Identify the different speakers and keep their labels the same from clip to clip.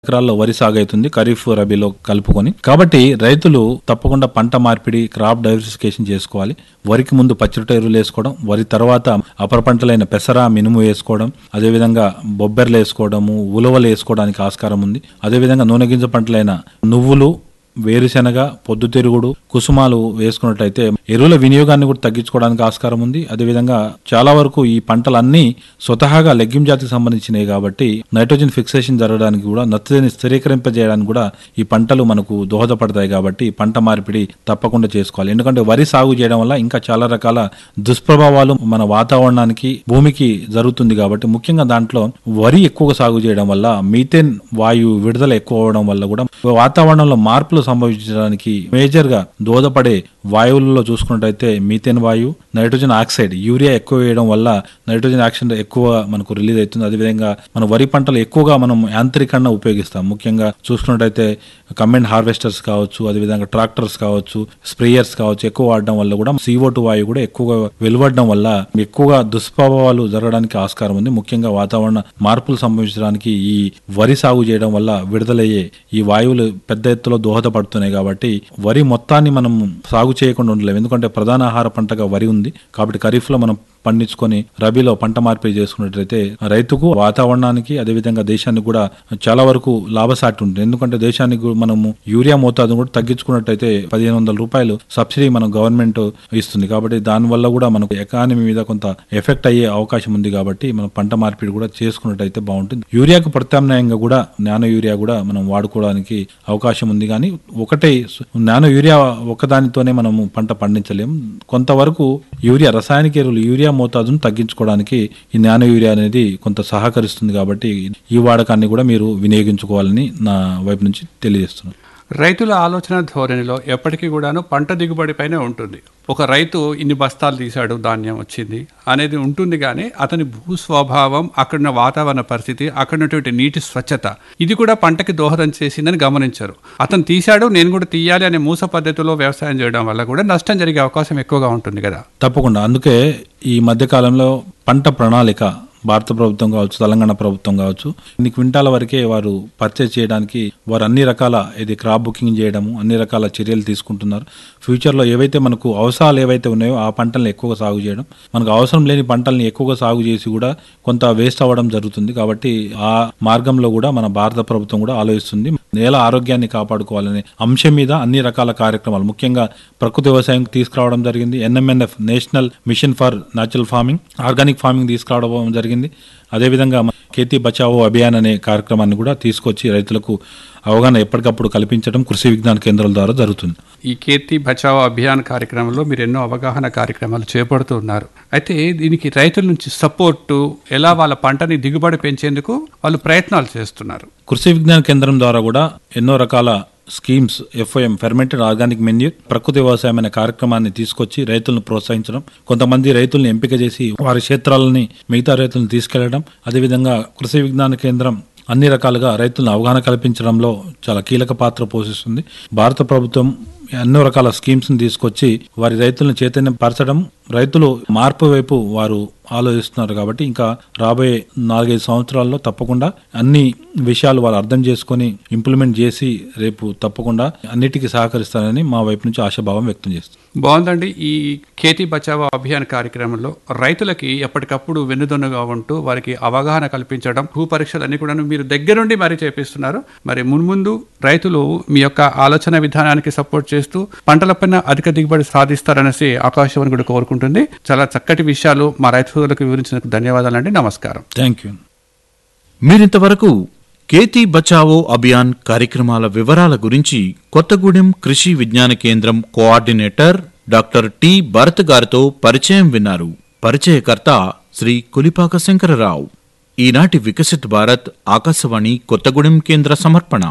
Speaker 1: ఎకరాల్లో వరి సాగు అవుతుంది ఖరీఫ్ రబీలో కలుపుకొని కాబట్టి రైతులు తప్పకుండా పంట మార్పిడి క్రాప్ డైవర్సిఫికేషన్ చేసుకోవాలి వరికి ముందు పచ్చిరొట్ట ఎరువులు వేసుకోవడం వరి తర్వాత అపర పంటలైన పెసర మినుము వేసుకోవడం అదేవిధంగా బొబ్బెర్లు వేసుకోవడము ఉలవలు వేసుకోవడానికి ఆస్కారం ఉంది అదేవిధంగా నూనె గింజ పంటలైన నువ్వులు వేరుశెనగ పొద్దుతిరుగుడు కుసుమాలు వేసుకున్నట్టయితే ఎరువుల వినియోగాన్ని కూడా తగ్గించుకోవడానికి ఆస్కారం ఉంది అదేవిధంగా చాలా వరకు ఈ పంటలన్నీ స్వతహాగా లెగ్గిం జాతికి సంబంధించినవి కాబట్టి నైట్రోజన్ ఫిక్సేషన్ జరగడానికి కూడా నత్రజని స్థిరీకరింపజేయడానికి కూడా ఈ పంటలు మనకు దోహదపడతాయి కాబట్టి పంట మార్పిడి తప్పకుండా చేసుకోవాలి ఎందుకంటే వరి సాగు చేయడం వల్ల ఇంకా చాలా రకాల దుష్ప్రభావాలు మన వాతావరణానికి భూమికి జరుగుతుంది కాబట్టి ముఖ్యంగా దాంట్లో వరి ఎక్కువగా సాగు చేయడం వల్ల మీథేన్ వాయువు విడుదల ఎక్కువ అవడం వల్ల కూడా వాతావరణంలో మార్పులు సంభవించడానికి మేజర్ గా దోహదపడే వాయువులలో చూసుకున్నట్టయితే మీథేన్ వాయువు నైట్రోజన్ ఆక్సైడ్ యూరియా ఎక్కువ వేయడం వల్ల నైట్రోజన్ ఆక్సైడ్ ఎక్కువ మనకు రిలీజ్ అవుతుంది అదేవిధంగా మన వరి పంటలు ఎక్కువగా మనం యాంత్రికంగా ఉపయోగిస్తాం ముఖ్యంగా చూసుకున్నట్టయితే కమెండ్ హార్వెస్టర్స్ కావచ్చు అదేవిధంగా ట్రాక్టర్స్ కావచ్చు స్ప్రేయర్స్ కావచ్చు ఎక్కువ వాడడం వల్ల కూడా CO2 టూ వాయువు కూడా ఎక్కువగా వెలువడడం వల్ల ఎక్కువగా దుష్ప్రభావాలు జరగడానికి ఆస్కారం ఉంది ముఖ్యంగా వాతావరణ మార్పులు సంభవించడానికి ఈ వరి సాగు చేయడం వల్ల విడుదలయ్యే ఈ వాయువులు పెద్ద ఎత్తులో దోహదపడుతున్నాయి కాబట్టి వరి మొత్తాన్ని మనం సాగు చేయకుండా ఉండలేము ఎందుకంటే ప్రధాన ఆహార పంటగా వరి ఉంది కాబట్టి ఖరీఫ్ లో మనం పండించుకొని రబీలో పంట మార్పిడి చేసుకున్నట్లయితే రైతుకు వాతావరణానికి అదేవిధంగా దేశానికి కూడా చాలా వరకు లాభసాటి ఉంటుంది ఎందుకంటే దేశానికి కూడా మనము యూరియా మోతాదును కూడా తగ్గించుకున్నట్టయితే పదిహేను వందల రూపాయలు సబ్సిడీ మనం గవర్నమెంట్ ఇస్తుంది కాబట్టి దానివల్ల కూడా మనకు ఎకానమీ మీద కొంత ఎఫెక్ట్ అయ్యే అవకాశం ఉంది కాబట్టి మనం పంట మార్పిడి కూడా చేసుకున్నట్టయితే బాగుంటుంది యూరియాకు ప్రత్యామ్నాయంగా కూడా నానో యూరియా కూడా మనం వాడుకోవడానికి అవకాశం ఉంది కానీ ఒకటే నానో యూరియా ఒకదానితోనే మనము పంట పండించలేము కొంతవరకు యూరియా రసాయనిక ఎరువులు యూరియా మోతాదును తగ్గించుకోవడానికి ఈ నానో యూరియా అనేది కొంత సహకరిస్తుంది కాబట్టి ఈ వాడకాన్ని కూడా మీరు వినియోగించుకోవాలని నా వైపు నుంచి తెలియజేస్తున్నాను
Speaker 2: రైతుల ఆలోచన ధోరణిలో ఎప్పటికీ కూడాను పంట దిగుబడిపైనే ఉంటుంది ఒక రైతు ఇన్ని బస్తాలు తీశాడు ధాన్యం వచ్చింది అనేది ఉంటుంది కానీ అతని భూ స్వభావం అక్కడున్న వాతావరణ పరిస్థితి అక్కడున్నటువంటి నీటి స్వచ్ఛత ఇది కూడా పంటకి దోహదం చేసిందని గమనించారు అతను తీశాడు నేను కూడా తీయాలి అనే మూస పద్ధతిలో వ్యవసాయం చేయడం వల్ల కూడా నష్టం జరిగే అవకాశం ఎక్కువగా ఉంటుంది కదా
Speaker 1: తప్పకుండా అందుకే ఈ మధ్యకాలంలో పంట ప్రణాళిక భారత ప్రభుత్వం కావచ్చు తెలంగాణ ప్రభుత్వం కావచ్చు ఇన్ని క్వింటాల వరకే వారు పర్చేజ్ చేయడానికి వారు అన్ని రకాల ఇది క్రాప్ బుకింగ్ చేయడము అన్ని రకాల చర్యలు తీసుకుంటున్నారు ఫ్యూచర్లో ఏవైతే మనకు అవసరాలు ఏవైతే ఉన్నాయో ఆ పంటలను ఎక్కువగా సాగు చేయడం మనకు అవసరం లేని పంటల్ని ఎక్కువగా సాగు చేసి కూడా కొంత వేస్ట్ అవ్వడం జరుగుతుంది కాబట్టి ఆ మార్గంలో కూడా మన భారత ప్రభుత్వం కూడా ఆలోచిస్తుంది నేల ఆరోగ్యాన్ని కాపాడుకోవాలనే అంశం మీద అన్ని రకాల కార్యక్రమాలు ముఖ్యంగా ప్రకృతి వ్యవసాయం తీసుకురావడం జరిగింది NMNF national mission for natural farming organic farming తీసుకురావడం జరిగింది అదేవిధంగా ఖేతీ బచావో అభియాన్ అనే కార్యక్రమాన్ని కూడా తీసుకొచ్చి రైతులకు అవగాహన ఎప్పటికప్పుడు కల్పించడం కృషి విజ్ఞాన కేంద్రాల ద్వారా జరుగుతుంది
Speaker 2: ఈ కీర్తి బచావో అభియాన్ కార్యక్రమంలో మీరు ఎన్నో అవగాహన కార్యక్రమాలు చేపడుతున్నారు అయితే దీనికి రైతుల నుంచి సపోర్టు ఎలా వాళ్ళ పంటని దిగుబడి పెంచేందుకు వాళ్ళు ప్రయత్నాలు చేస్తున్నారు
Speaker 1: కృషి విజ్ఞాన కేంద్రం ద్వారా కూడా ఎన్నో రకాల schemes FIM fermented organic manure ప్రకృతి వ్యవసాయం అనే కార్యక్రమాన్ని తీసుకొచ్చి రైతులను ప్రోత్సహించడం కొంతమంది రైతుల్ని ఎంపిక చేసి వారి క్షేత్రాలని మిగతా రైతులను తీసుకెళ్లడం అదేవిధంగా కృషి విజ్ఞాన కేంద్రం అన్ని రకాలుగా రైతులను అవగాహన కల్పించడంలో చాలా కీలక పాత్ర పోషిస్తుంది భారత ప్రభుత్వం ఎన్నో రకాల స్కీమ్స్ ని తీసుకొచ్చి వారి రైతులను చైతన్యం పరచడం రైతులు మార్పు వైపు వారు ఆలోచిస్తున్నారు కాబట్టి ఇంకా రాబోయే నాలుగైదు సంవత్సరాల్లో తప్పకుండా అన్ని విషయాలు వాళ్ళు అర్థం చేసుకొని ఇంప్లిమెంట్ చేసి రేపు తప్పకుండా అన్నిటికీ సహకరిస్తారని మా వైపు నుంచి ఆశాభావం వ్యక్తం చేస్తుంది
Speaker 2: బాగుందండి ఈ ఖేతీ బచావో అభియాన్ కార్యక్రమంలో రైతులకి ఎప్పటికప్పుడు వెన్నుదన్నుగా ఉంటూ వారికి అవగాహన కల్పించడం భూ పరీక్షలు అన్ని కూడా మీరు దగ్గరుండి మరీ చేపిస్తున్నారు మరి మున్ముందు రైతులు మీ యొక్క ఆలోచన విధానానికి సపోర్ట్ చేస్తూ పంటలపైన అధిక దిగుబడి సాధిస్తారనేసి ఆకాశవాణి కూడా కోరుకుంటుంది చాలా చక్కటి విషయాలు మా రైతు సోదరులకు వివరించినందుకు ధన్యవాదాలండి నమస్కారం
Speaker 1: థ్యాంక్ యూ
Speaker 3: మీరింతవరకు కేతీ బచావో అభియాన్ కార్యక్రమాల వివరాల గురించి కొత్తగూడెం కృషి విజ్ఞాన కేంద్రం కోఆర్డినేటర్ డాక్టర్ టి భరత్ గారితో పరిచయం విన్నారు పరిచయకర్త శ్రీ కులిపాక శంకరరావు ఈనాటి వికసిత్ భారత్ ఆకాశవాణి కొత్తగూడెం కేంద్ర సమర్పణ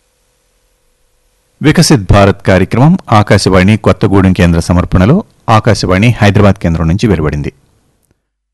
Speaker 4: వికసిత్ భారత్ కార్యక్రమం ఆకాశవాణి కొత్తగూడెం కేంద్ర సమర్పణలో ఆకాశవాణి హైదరాబాద్ కేంద్రం నుంచి వెలువడింది